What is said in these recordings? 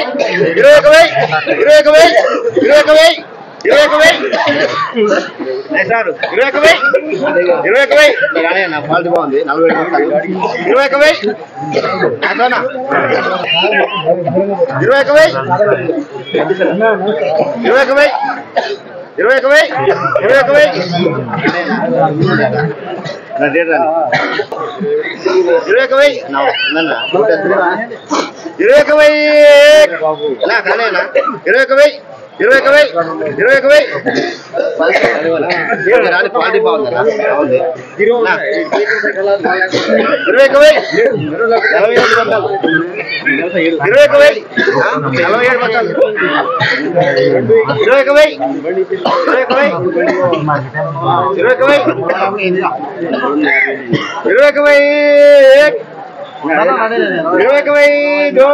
ఇరవై ఒక వెయ్యి ఇరవై ఒక వెయ్యి ఇరవై ఒక వెయ్యి ఇరవై ఒక వెయ్యి సార్ ఇరవై ఒక వెయ్యి ఇరవై ఒక వెయ్యి నా క్వాలిటీ బాగుంది నలభై ఇరవై ఒక వెయ్యి అట్లనా? ఇరవై ఒక వెయ్యి ఇరవై ఒక వెయ్యి ఇరవై ఒక వెయ్యి ఇరవై ఒక వెయ్యి నా డేట్ రాని. ఇరవై ఒక వెయ్యి ఇరవై ఒక వెయ్యి నా కానేనా ఇరవై ఒక వెయ్యి ఇరవై ఒక వెయ్యి ఇరవై ఒక వెయ్యి ఏంటి రాని క్వాలిటీ బాగుంది బాగుంది నా. ఇరవై ఒక వెయ్యి నలభై ఏడు బత్తాలు ఇరవై ఒక వెయ్యి ఆ? నలభై ఏడు బత్తాలు ఇరవై ఒక వెయ్యి ఇరవై ఒక వెయ్యి ఇరవై ఒక వెయ్యి ఇరవై ఒక వెయ్యి ఏక్. ఇరవై ఒక వెయ్యి దో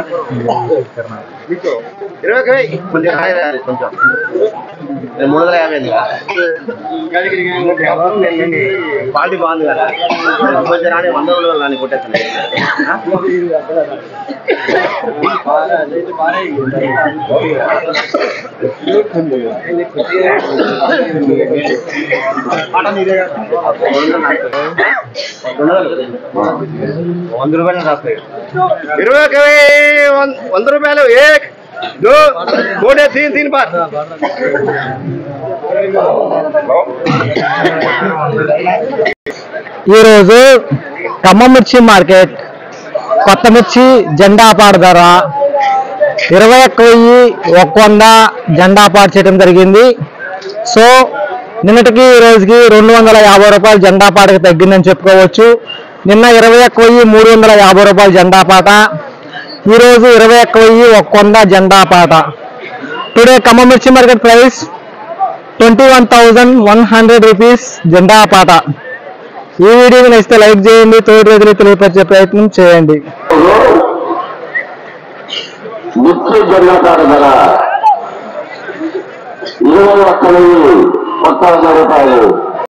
ఇరవై ఒక వెయ్యి కొంచెం హాయ్ రాదు, కొంచెం నేను మూడు వందల యాభై క్వాలిటీ బాగుంది కదా కొంచెం రాని వంద రోజులు రాని కొట్టేస్తాను వంద రూపాయలు రాస్తాయి ఇరవై ఒక వెయ్యి వం- వంద రూపాయలు ఏక్ దో మూడే తీన్ తీన్ బార్ ఈరోజు ఖమ్మం మిర్చి మార్కెట్ కొత్త మిర్చి జెండా పాట ధర ఇరవై ఒక్క వెయ్యి ఒక్క వంద జెండా పాట చేయడం జరిగింది సో నిన్నటికి ఈ రోజుకి రెండు వందల యాభై రూపాయలు జెండా పాటకి తగ్గిందని చెప్పుకోవచ్చు నిన్న ఇరవై ఒక్క వెయ్యి మూడు వందల యాభై రూపాయలు జెండా పాట ఈరోజు ఇరవై ఒక్క వెయ్యి ఒక్క వంద జెండా పాట today Khammam mirchi market price twenty one thousand one hundred rupees జెండా పాట ఈ వీడియోని నచ్చితే లైక్ చేయండి తోటి రైతులు తెలియపరిచే ప్రయత్నం చేయండి మిర్చి జొన్నకాడ ధర ఇరవై ఒక్క వెయ్యి ఒక్క వంద రూపాయలు